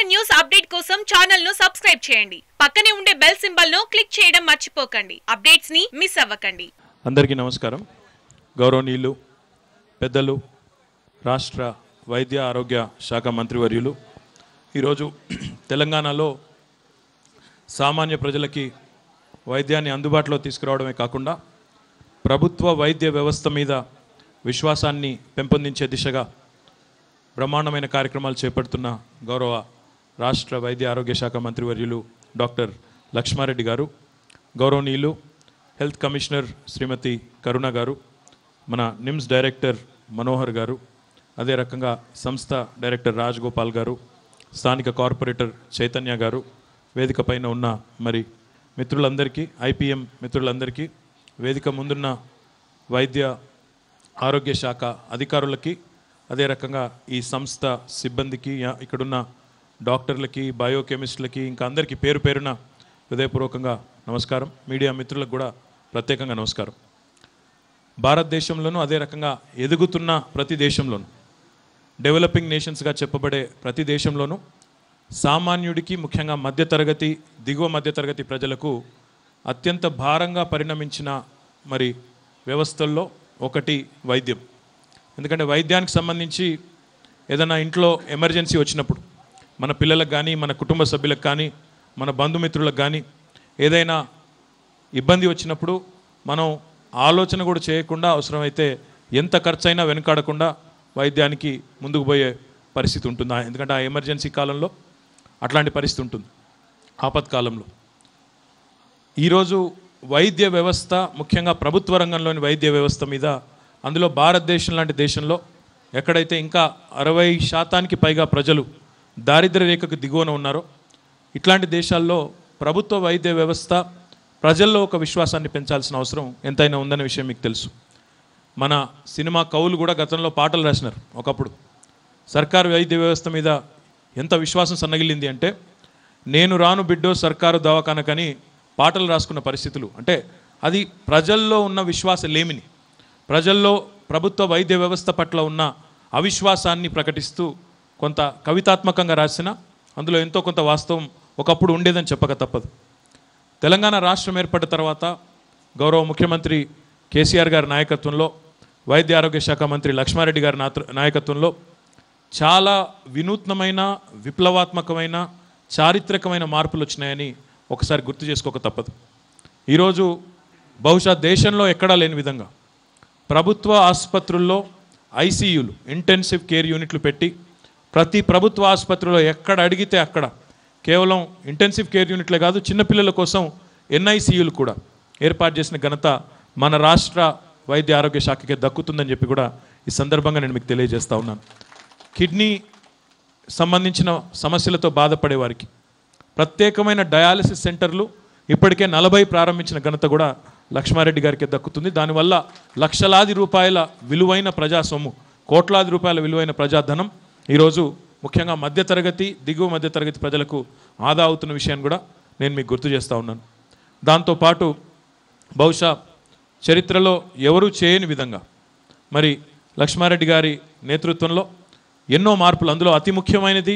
News update కోసం channel ను subscribe చేయండి పక్కనే ఉండే బెల్ సింబల్ ను క్లిక్ చేయడం మర్చిపోకండి అప్డేట్స్ ని మిస్ అవ్వకండి అందరికీ నమస్కారం గౌరవనీయులు పెద్దలు రాష్ట్ర వైద్య ఆరోగ్య శాఖ మంత్రివర్యులు ఈరోజు తెలంగాణలో సామాన్య ప్రజలకి వైద్యాన్ని అందుబాటులో తీసుకురావడమే కాకుండా ప్రభుత్వ వైద్య వ్యవస్థ మీద విశ్వాసాన్ని పెంపొందించే దిశగా బ్రహ్మాండమైన కార్యక్రమాలు చేపడుతున్న గౌరవ రాష్ట్ర వైద్య ఆరోగ్య శాఖ మంత్రివర్యులు డాక్టర్ లక్ష్మారెడ్డి గారు గౌరవనీయులు హెల్త్ కమిషనర్ శ్రీమతి కరుణ గారు మన నిమ్స్ డైరెక్టర్ మనోహర్ గారు అదే రకంగా సంస్థ డైరెక్టర్ రాజ్ గోపాల్ గారు స్థానిక కార్పొరేటర్ చైతన్య గారు వేదిక పైన ఉన్న మరి మిత్రులందరికీ ఐపీఎం మిత్రులందరికీ వేదిక ముందున్న వైద్య ఆరోగ్య శాఖ అధికారులకి అదే రకంగా ఈ సంస్థ సిబ్బందికి యా- ఇక్కడున్న డాక్టర్లకి బయోకెమిస్టులకి ఇంకా అందరికీ పేరు పేరున హృదయపూర్వకంగా నమస్కారం మీడియా మిత్రులకు కూడా ప్రత్యేకంగా నమస్కారం భారతదేశంలోనూ అదే రకంగా ఎదుగుతున్న ప్రతి దేశంలోనూ డెవలపింగ్ నేషన్స్గా చెప్పబడే ప్రతి దేశంలోనూ సామాన్యుడికి ముఖ్యంగా మధ్యతరగతి దిగువ మధ్యతరగతి ప్రజలకు అత్యంత భారంగా పరిణమించిన మరి వ్యవస్థల్లో ఒకటి వైద్యం ఎందుకంటే వైద్యానికి సంబంధించి ఏదైనా ఇంట్లో ఎమర్జెన్సీ వచ్చినప్పుడు మన పిల్లలకు కానీ మన కుటుంబ సభ్యులకు కానీ మన బంధుమిత్రులకు కానీ ఏదైనా ఇబ్బంది వచ్చినప్పుడు మనం ఆలోచన కూడా చేయకుండా అవసరమైతే ఎంత ఖర్చైనా వెనకాడకుండా వైద్యానికి ముందుకు పోయే పరిస్థితి ఉంటుంది ఆ- ఎందుకంటే ఆ ఎమర్జెన్సీ కాలంలో అట్లాంటి పరిస్థితి ఉంటుంది ఆపత్కాలంలో ఈరోజు వైద్య వ్యవస్థ ముఖ్యంగా ప్రభుత్వ రంగంలోని వైద్య వ్యవస్థ మీద అందులో భారతదేశం లాంటి దేశంలో ఎక్కడైతే ఇంకా అరవై శాతానికి పైగా ప్రజలు దారిద్ర్య రేఖకు దిగువన ఉన్నారో ఇట్లాంటి దేశాల్లో ప్రభుత్వ వైద్య వ్యవస్థ ప్రజల్లో ఒక విశ్వాసాన్ని పెంచాల్సిన అవసరం ఎంతైనా ఉందనే విషయం మీకు తెలుసు మన సినిమా కవులు కూడా గతంలో పాటలు రాసినారు ఒకప్పుడు సర్కారు వైద్య వ్యవస్థ మీద ఎంత విశ్వాసం సన్నగిల్లింది అంటే నేను రాను బిడ్డో సర్కారు దవాఖానకని పాటలు రాసుకున్న పరిస్థితులు అంటే అది ప్రజల్లో ఉన్న విశ్వాస లేమిని ప్రజల్లో ప్రభుత్వ వైద్య వ్యవస్థ పట్ల ఉన్న అవిశ్వాసాన్ని ప్రకటిస్తూ కొంత కవితాత్మకంగా రాసిన అందులో ఎంతో కొంత వాస్తవం ఒకప్పుడు ఉండేదని చెప్పక తప్పదు తెలంగాణ రాష్ట్రం ఏర్పడిన తర్వాత గౌరవ ముఖ్యమంత్రి కేసీఆర్ గారి నాయకత్వంలో వైద్య ఆరోగ్య శాఖ మంత్రి లక్ష్మారెడ్డి గారి నాత్ర- నాయకత్వంలో చాలా వినూత్నమైన విప్లవాత్మకమైన చారిత్రకమైన మార్పులు వచ్చినాయని ఒకసారి గుర్తు చేసుకోక తప్పదు ఈరోజు బహుశా దేశంలో ఎక్కడా లేని విధంగా ప్రభుత్వ ఆసుపత్రుల్లో ఐసీయూలు ఇంటెన్సివ్ కేర్ యూనిట్లు పెట్టి ప్రతి ప్రభుత్వ ఆసుపత్రిలో ఎక్కడ అడిగితే అక్కడ కేవలం ఇంటెన్సివ్ కేర్ యూనిట్లే కాదు చిన్నపిల్లల కోసం ఎన్ఐసీయూలు కూడా ఏర్పాటు చేసిన ఘనత మన రాష్ట్ర వైద్య ఆరోగ్య శాఖకే దక్కుతుందని చెప్పి కూడా ఈ సందర్భంగా నేను మీకు తెలియజేస్తా ఉన్నాను కిడ్నీ సంబంధించిన సమస్యలతో బాధపడే వారికి ప్రత్యేకమైన డయాలసిస్ సెంటర్లు ఇప్పటికే నలభై ప్రారంభించిన ఘనత కూడా లక్ష్మారెడ్డి గారికి దక్కుతుంది దానివల్ల లక్షలాది రూపాయల విలువైన ప్రజా సొమ్ము కోట్లాది రూపాయల విలువైన ప్రజాధనం ఈరోజు ముఖ్యంగా మధ్యతరగతి దిగువ మధ్యతరగతి ప్రజలకు ఆదా అవుతున్న విషయాన్ని కూడా నేను మీకు గుర్తు చేస్తూ ఉన్నాను దాంతోపాటు బహుశా చరిత్రలో ఎవరూ చేయని విధంగా మరి లక్ష్మారెడ్డి గారి నేతృత్వంలో ఎన్నో మార్పులు అందులో అతి ముఖ్యమైనది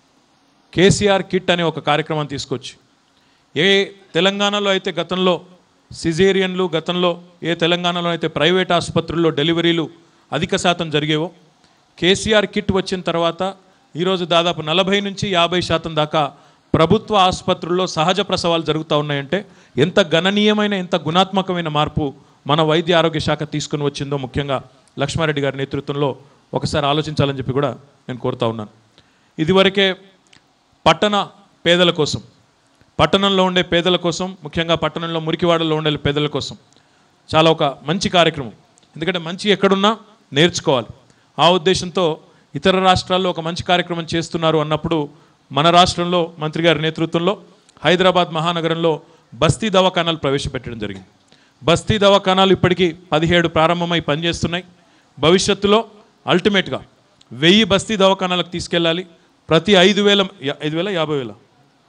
కేసీఆర్ కిట్ అనే ఒక కార్యక్రమాన్ని తీసుకొచ్చి ఏ తెలంగాణలో అయితే గతంలో సిజేరియన్లు గతంలో ఏ తెలంగాణలో అయితే ప్రైవేట్ ఆసుపత్రుల్లో డెలివరీలు అధిక శాతం జరిగేవో కేసీఆర్ కిట్ వచ్చిన తర్వాత ఈరోజు దాదాపు నలభై నుంచి యాభై శాతం దాకా ప్రభుత్వ ఆసుపత్రుల్లో సహజ ప్రసవాలు జరుగుతూ ఉన్నాయంటే ఎంత గణనీయమైన ఎంత గుణాత్మకమైన మార్పు మన వైద్య ఆరోగ్య శాఖ తీసుకుని వచ్చిందో ముఖ్యంగా లక్ష్మారెడ్డి గారి నేతృత్వంలో ఒకసారి ఆలోచించాలని చెప్పి కూడా నేను కోరుతా ఉన్నాను ఇదివరకే పట్టణ పేదల కోసం పట్టణంలో ఉండే పేదల కోసం ముఖ్యంగా పట్టణంలో మురికివాడలో ఉండే పేదల కోసం చాలా ఒక మంచి కార్యక్రమం ఎందుకంటే మంచి ఎక్కడున్నా నేర్చుకోవాలి ఆ ఉద్దేశంతో ఇతర రాష్ట్రాల్లో ఒక మంచి కార్యక్రమం చేస్తున్నారు అన్నప్పుడు మన రాష్ట్రంలో మంత్రి గారి నేతృత్వంలో హైదరాబాద్ మహానగరంలో బస్తీ దవాఖానాలు ప్రవేశపెట్టడం జరిగింది బస్తీ దవాఖానాలు ఇప్పటికీ పదిహేడు ప్రారంభమై పనిచేస్తున్నాయి భవిష్యత్తులో అల్టిమేట్గా వెయ్యి బస్తీ దవాఖానాలకు తీసుకెళ్ళాలి ప్రతి ఐదు వేల యా- ఐదు వేల యాభై వేల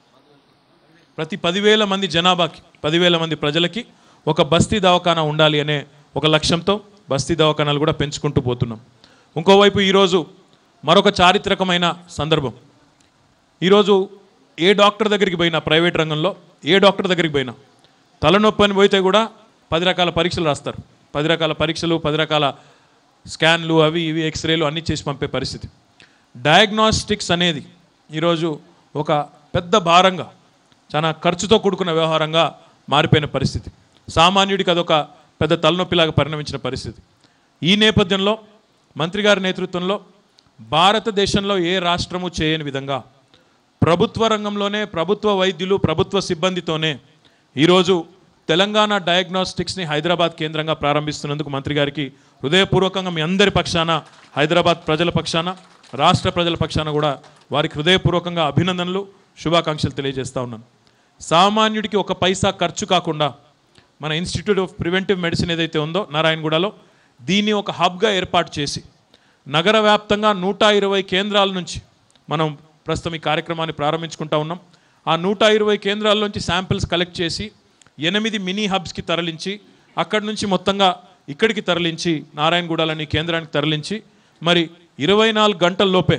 ప్రతి పదివేల మంది జనాభాకి పదివేల మంది ప్రజలకి ఒక బస్తీ దవాఖానా ఉండాలి అనే ఒక లక్ష్యంతో బస్తీ దవాఖానాలు కూడా పెంచుకుంటూ పోతున్నాం ఇంకోవైపు ఈరోజు మరొక చారిత్రకమైన సందర్భం ఈరోజు ఏ డాక్టర్ దగ్గరికి పోయినా ప్రైవేట్ రంగంలో ఏ డాక్టర్ దగ్గరికి పోయినా తలనొప్పి అని పోతే కూడా పది రకాల పరీక్షలు రాస్తారు పది రకాల పరీక్షలు పది రకాల స్కాన్లు అవి ఇవి ఎక్స్రేలు అన్నీ చేసి పంపే పరిస్థితి డయాగ్నాస్టిక్స్ అనేది ఈరోజు ఒక పెద్ద భారంగా చాలా ఖర్చుతో కూడుకున్న వ్యవహారంగా మారిపోయిన పరిస్థితి సామాన్యుడికి అదొక పెద్ద తలనొప్పిలాగా పరిణమించిన పరిస్థితి ఈ నేపథ్యంలో మంత్రి గారి నేతృత్వంలో భారతదేశంలో ఏ రాష్ట్రము చేయని విధంగా ప్రభుత్వ రంగంలోనే ప్రభుత్వ వైద్యులు ప్రభుత్వ సిబ్బందితోనే ఈరోజు తెలంగాణ డయాగ్నోస్టిక్స్ని హైదరాబాద్ కేంద్రంగా ప్రారంభిస్తున్నందుకు మంత్రి గారికి హృదయపూర్వకంగా మీ అందరి పక్షాన హైదరాబాద్ ప్రజల పక్షాన రాష్ట్ర ప్రజల పక్షాన కూడా వారికి హృదయపూర్వకంగా అభినందనలు శుభాకాంక్షలు తెలియజేస్తా ఉన్నాను సామాన్యుడికి ఒక పైసా ఖర్చు కాకుండా మన ఇన్స్టిట్యూట్ ఆఫ్ ప్రివెంటివ్ మెడిసిన్ ఏదైతే ఉందో నారాయణగూడలో దీన్ని ఒక హబ్గా ఏర్పాటు చేసి నగర వ్యాప్తంగా నూట ఇరవై కేంద్రాల నుంచి మనం ప్రస్తుతం ఈ కార్యక్రమాన్ని ప్రారంభించుకుంటా ఉన్నాం ఆ నూట ఇరవై కేంద్రాల నుంచి శాంపిల్స్ కలెక్ట్ చేసి ఎనిమిది మినీ హబ్స్కి తరలించి అక్కడి నుంచి మొత్తంగా ఇక్కడికి తరలించి నారాయణగూడలని కేంద్రానికి తరలించి మరి ఇరవై నాలుగు గంటల లోపే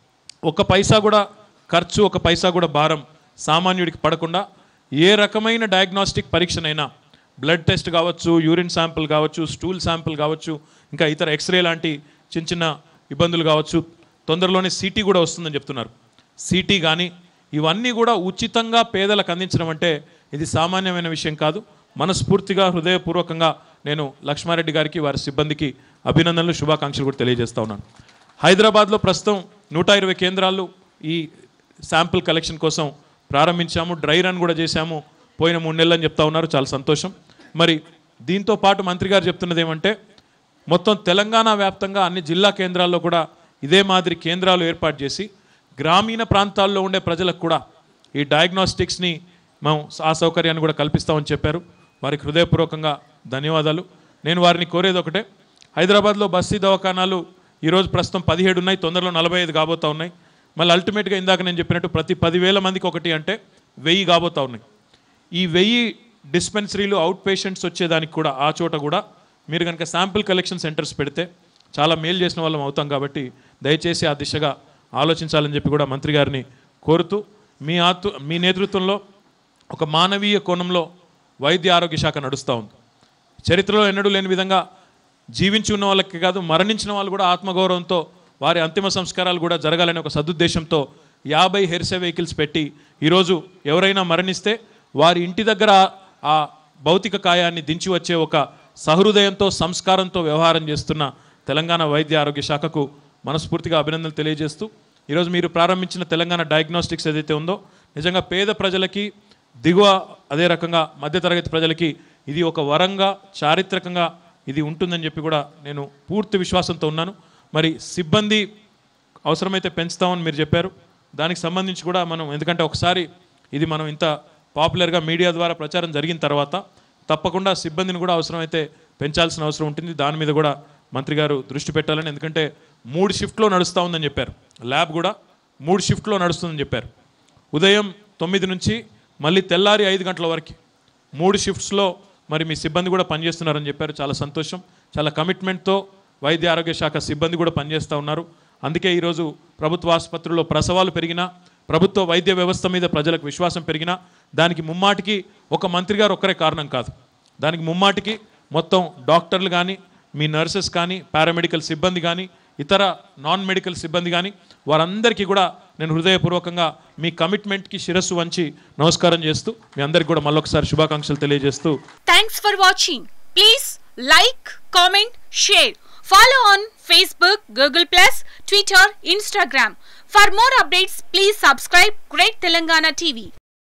ఒక పైసా కూడా ఖర్చు ఒక పైసా కూడా భారం సామాన్యుడికి పడకుండా ఏ రకమైన డయాగ్నాస్టిక్ పరీక్షనైనా బ్లడ్ టెస్ట్ కావచ్చు యూరిన్ శాంపిల్ కావచ్చు స్టూల్ శాంపిల్ కావచ్చు ఇంకా ఇతర ఎక్స్రే లాంటి చిన్న చిన్న ఇబ్బందులు కావచ్చు తొందరలోనే సీటీ కూడా వస్తుందని చెప్తున్నారు సీటీ కానీ ఇవన్నీ కూడా ఉచితంగా పేదలకు అందించడం అంటే ఇది సామాన్యమైన విషయం కాదు మనస్ఫూర్తిగా హృదయపూర్వకంగా నేను లక్ష్మారెడ్డి గారికి వారి సిబ్బందికి అభినందనలు శుభాకాంక్షలు కూడా తెలియజేస్తా ఉన్నాను హైదరాబాద్లో ప్రస్తుతం నూట ఇరవై కేంద్రాలు ఈ శాంపిల్ కలెక్షన్ కోసం ప్రారంభించాము డ్రై రన్ కూడా చేశాము పోయిన మూడు నెలలు అని చెప్తా ఉన్నారు చాలా సంతోషం మరి దీంతో పాటు మంత్రి గారు చెప్తున్నది ఏమంటే మొత్తం తెలంగాణ వ్యాప్తంగా అన్ని జిల్లా కేంద్రాల్లో కూడా ఇదే మాదిరి కేంద్రాలు ఏర్పాటు చేసి గ్రామీణ ప్రాంతాల్లో ఉండే ప్రజలకు కూడా ఈ డయాగ్నోస్టిక్స్ని మేము ఆ సౌకర్యాన్ని కూడా కల్పిస్తామని చెప్పారు వారికి హృదయపూర్వకంగా ధన్యవాదాలు నేను వారిని కోరేది ఒకటే హైదరాబాద్లో బస్తీ దవాఖానాలు ఈరోజు ప్రస్తుతం పదిహేడు ఉన్నాయి తొందరలో నలభై ఐదు కాబోతా ఉన్నాయి మళ్ళీ అల్టిమేట్గా ఇందాక నేను చెప్పినట్టు ప్రతి పదివేల మందికి ఒకటి అంటే వెయ్యి కాబోతా ఉన్నాయి ఈ వెయ్యి డిస్పెన్సరీలు అవుట్ పేషెంట్స్ వచ్చేదానికి కూడా ఆ చోట కూడా మీరు కనుక శాంపిల్ కలెక్షన్ సెంటర్స్ పెడితే చాలా మేలు చేసిన వాళ్ళం అవుతాం కాబట్టి దయచేసి ఆ దిశగా ఆలోచించాలని చెప్పి కూడా మంత్రి గారిని కోరుతూ మీ ఆతు మీ నేతృత్వంలో ఒక మానవీయ కోణంలో వైద్య ఆరోగ్య శాఖ నడుస్తూ ఉంది చరిత్రలో ఎన్నడూ లేని విధంగా జీవించి ఉన్న వాళ్ళకి కాదు మరణించిన వాళ్ళు కూడా ఆత్మగౌరవంతో వారి అంతిమ సంస్కారాలు కూడా జరగాలనే ఒక సదుద్దేశంతో యాభై హెర్సే వెహికల్స్ పెట్టి ఈరోజు ఎవరైనా మరణిస్తే వారి ఇంటి దగ్గర ఆ భౌతిక కాయాన్ని దించి వచ్చే ఒక సహృదయంతో సంస్కారంతో వ్యవహారం చేస్తున్న తెలంగాణ వైద్య ఆరోగ్య శాఖకు మనస్ఫూర్తిగా అభినందనలు తెలియజేస్తూ ఈరోజు మీరు ప్రారంభించిన తెలంగాణ డయాగ్నోస్టిక్స్ ఏదైతే ఉందో నిజంగా పేద ప్రజలకి దిగువ అదే రకంగా మధ్యతరగతి ప్రజలకి ఇది ఒక వరంగా చారిత్రకంగా ఇది ఉంటుందని చెప్పి కూడా నేను పూర్తి విశ్వాసంతో ఉన్నాను మరి సిబ్బంది అవసరమైతే పెంచుతామని మీరు చెప్పారు దానికి సంబంధించి కూడా మనం ఎందుకంటే ఒకసారి ఇది మనం ఇంత పాపులర్గా మీడియా ద్వారా ప్రచారం జరిగిన తర్వాత తప్పకుండా సిబ్బందిని కూడా అవసరమైతే పెంచాల్సిన అవసరం ఉంటుంది దాని మీద కూడా మంత్రి గారు దృష్టి పెట్టాలని ఎందుకంటే మూడు షిఫ్ట్లో నడుస్తూ ఉందని చెప్పారు ల్యాబ్ కూడా మూడు షిఫ్ట్లో నడుస్తుందని చెప్పారు ఉదయం తొమ్మిది నుంచి మళ్ళీ తెల్లారి ఐదు గంటల వరకు మూడు షిఫ్ట్స్లో మరి మీ సిబ్బంది కూడా పనిచేస్తున్నారని చెప్పారు చాలా సంతోషం చాలా కమిట్మెంట్తో వైద్య ఆరోగ్య శాఖ సిబ్బంది కూడా పనిచేస్తూ ఉన్నారు అందుకే ఈరోజు ప్రభుత్వ ఆసుపత్రుల్లో ప్రసవాలు పెరిగినా ప్రభుత్వ వైద్య వ్యవస్థ మీద ప్రజలకు విశ్వాసం పెరిగినా దానికి ముమ్మాటికి ఒక మంత్రి గారు ఒక్కరే కారణం కాదు దానికి ముమ్మాటికి మొత్తం డాక్టర్లు కానీ మీ నర్సెస్ కానీ పారామెడికల్ సిబ్బంది కానీ ఇతర నాన్ మెడికల్ సిబ్బంది కానీ వారందరికీ కూడా నేను హృదయపూర్వకంగా మీ కమిట్మెంట్కి శిరస్సు వంచి నమస్కారం చేస్తూ మీ అందరికీ కూడా మళ్ళొకసారి శుభాకాంక్షలు తెలియజేస్తూ Thanks for watching. Please like, comment, share. Follow on Facebook, Google Plus, Twitter, Instagram. For more updates, please subscribe Great Telangana TV.